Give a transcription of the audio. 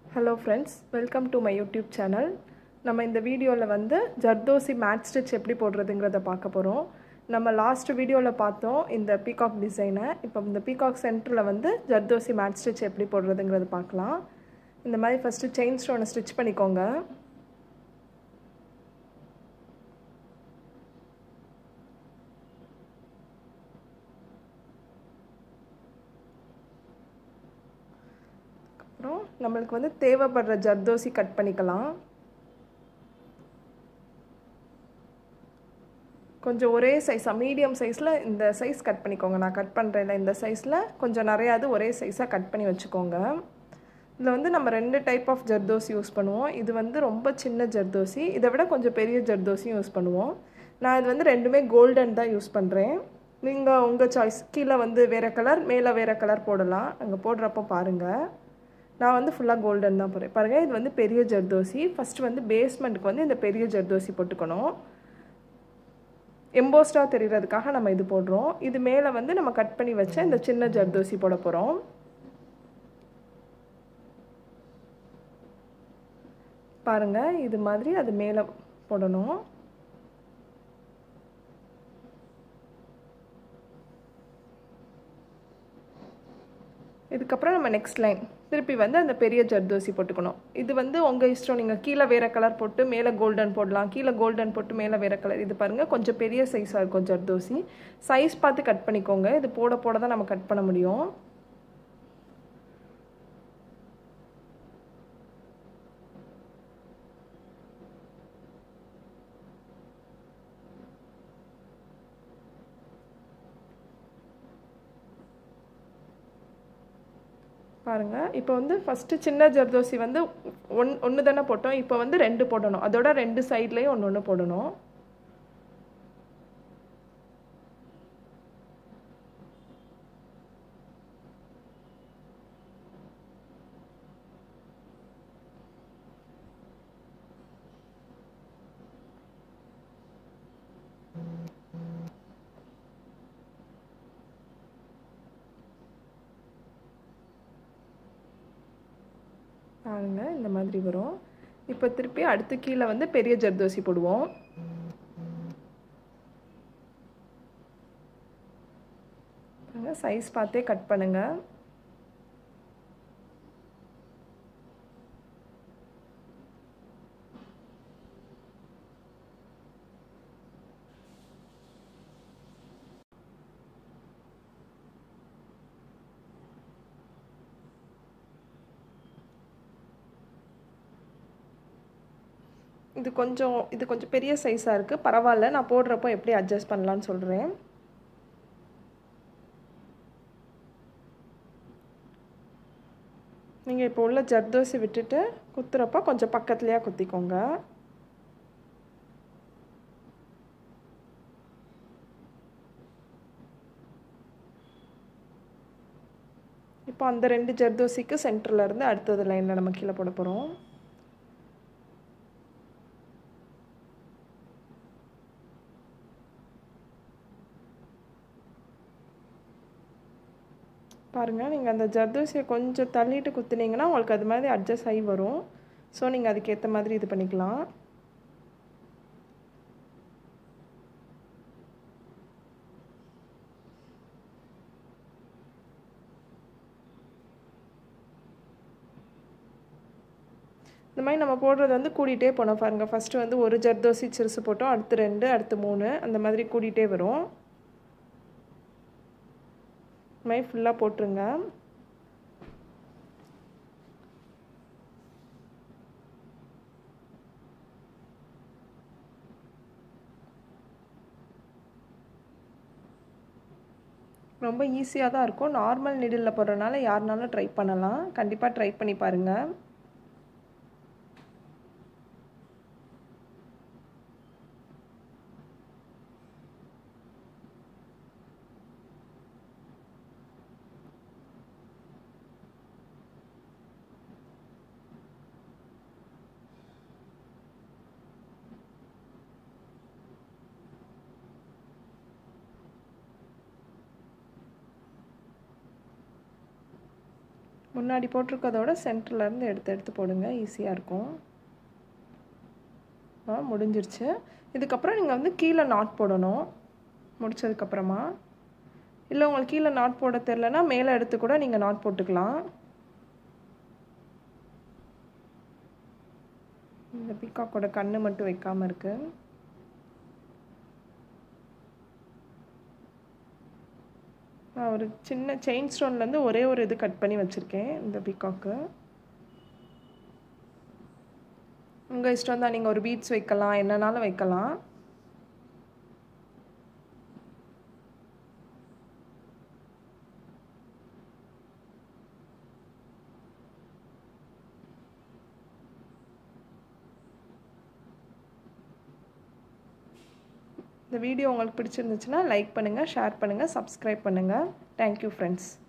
hello friends welcome to my YouTube channel நம்ம இந்த வீடியோவில் வந்து ஜர்தோசி மேட் ஸ்டிச் எப்படி போடுறதுங்கிறத பார்க்க போகிறோம் நம்ம லாஸ்ட் வீடியோவில் பார்த்தோம் இந்த பீகாக் டிசைனை இப்போ இந்த பீகாக் சென்டரில் வந்து ஜர்தோசி மேட் ஸ்டிச் எப்படி போடுறதுங்கிறத பார்க்கலாம் இந்த மாதிரி ஃபஸ்ட்டு செயின் ஸ்டோனை ஸ்டிச் பண்ணிக்கோங்க அப்புறம் நம்மளுக்கு வந்து தேவைப்படுற ஜர்தோசி கட் பண்ணிக்கலாம் கொஞ்சம் ஒரே சைஸாக மீடியம் சைஸில் இந்த சைஸ் கட் பண்ணிக்கோங்க நான் கட் பண்ணுறேன்ல இந்த சைஸில் கொஞ்சம் நிறையாது ஒரே சைஸாக கட் பண்ணி வச்சுக்கோங்க இதில் வந்து நம்ம ரெண்டு டைப் ஆஃப் ஜர்தோசி யூஸ் பண்ணுவோம் இது வந்து ரொம்ப சின்ன ஜர்தோசி இதை விட கொஞ்சம் பெரிய ஜர்தோசியும் யூஸ் பண்ணுவோம் நான் இது வந்து ரெண்டுமே கோல்டன் தான் யூஸ் பண்ணுறேன் நீங்கள் உங்கள் சாய்ஸ் கீழே வந்து வேறு கலர் மேலே வேறு கலர் போடலாம் அங்கே போடுறப்போ பாருங்கள் நான் வந்து ஃபுல்லாக கோல்டன் தான் போடுறேன் பாருங்கள் இது வந்து பெரிய ஜர்தோசி ஃபஸ்ட்டு வந்து பேஸ்மெண்ட்டுக்கு வந்து இந்த பெரிய ஜர்தோசி போட்டுக்கணும் எம்போஸ்டாக தெரிகிறதுக்காக நம்ம இது போடுறோம் இது மேலே வந்து நம்ம கட் பண்ணி வச்ச இந்த சின்ன ஜர்தோசி போட போகிறோம் பாருங்கள் இது மாதிரி அது மேலே போடணும் இதுக்கப்புறம் நம்ம நெக்ஸ்ட் லைன் திருப்பி வந்து அந்த பெரிய ஜர்தோசி போட்டுக்கணும் இது வந்து உங்கள் இஷ்டம் நீங்கள் கீழே வேறு கலர் போட்டு மேலே கோல்டன் போடலாம் கீழே கோல்டன் போட்டு மேலே வேறு கலர் இது பாருங்கள் கொஞ்சம் பெரிய சைஸாக இருக்கும் ஜர்தோசி சைஸ் பார்த்து கட் பண்ணிக்கோங்க இது போட போட தான் நம்ம கட் பண்ண முடியும் பாருங்கள் இப்போ வந்து ஃபஸ்ட்டு சின்ன ஜர்தோசி வந்து ஒன் ஒன்று தானே போட்டோம் இப்போ வந்து ரெண்டு போடணும் அதோட ரெண்டு சைட்லேயும் ஒன்று ஒன்று போடணும் பாருங்க இந்த மாதிரி வரும் இப்போ திருப்பி அடுத்து கீழே வந்து பெரிய ஜர்தோசி போடுவோம் சைஸ் பார்த்தே கட் பண்ணுங்க இது கொஞ்சம் இது கொஞ்சம் பெரிய சைஸாக இருக்குது பரவாயில்ல நான் போடுறப்போ எப்படி அட்ஜஸ்ட் பண்ணலான்னு சொல்கிறேன் நீங்கள் இப்போ உள்ள ஜர்தோசி விட்டுட்டு குத்துறப்போ கொஞ்சம் பக்கத்துலேயே குத்திக்கோங்க இப்போ அந்த ரெண்டு ஜர்தோசிக்கு சென்டரில் இருந்து அடுத்தது லைனில் நம்ம கீழே போட போகிறோம் பாருங்கள் நீங்கள் அந்த ஜர்தோசியை கொஞ்சம் தள்ளிட்டு குத்துனீங்கன்னா உங்களுக்கு அது மாதிரி அட்ஜஸ்ட் ஆகி வரும் ஸோ நீங்கள் அதுக்கேற்ற மாதிரி இது பண்ணிக்கலாம் இந்த மாதிரி நம்ம போடுறது வந்து கூட்டிகிட்டே போனோம் பாருங்கள் ஃபஸ்ட்டு வந்து ஒரு ஜர்தோசி சிறுசு போட்டோம் அடுத்து ரெண்டு அடுத்து மூணு அந்த மாதிரி கூட்டிகிட்டே வரும் இந்த மாதிரி ஃபுல்லாக போட்டுருங்க ரொம்ப ஈஸியாக தான் இருக்கும் நார்மல் நிடில் போடுறதுனால யாருனாலும் ட்ரை பண்ணலாம் கண்டிப்பாக ட்ரை பண்ணி பாருங்கள் முன்னாடி போட்டிருக்கதோட சென்டர்லேருந்து எடுத்து எடுத்து போடுங்க ஈஸியாக இருக்கும் ஆ முடிஞ்சிருச்சு இதுக்கப்புறம் நீங்கள் வந்து கீழே நாட் போடணும் முடிச்சதுக்கப்புறமா இல்லை உங்களுக்கு கீழே நாட் போட தெரிலனா மேலே எடுத்து கூட நீங்கள் நாட் போட்டுக்கலாம் இந்த பீகாக்கோட கண்ணு மட்டும் வைக்காமல் இருக்குது நான் ஒரு சின்ன செயின் ஸ்டோன்லேருந்து ஒரே ஒரு இது கட் பண்ணி வச்சுருக்கேன் இந்த பீகாக்கு உங்கள் இஷ்டம் தான் நீங்கள் ஒரு பீட்ஸ் வைக்கலாம் என்னன்னாலும் வைக்கலாம் இந்த வீடியோ உங்களுக்கு பிடிச்சிருந்துச்சுன்னா லைக் பண்ணுங்கள் ஷேர் பண்ணுங்கள் சப்ஸ்கிரைப் பண்ணுங்கள் தேங்க்யூ ஃப்ரெண்ட்ஸ்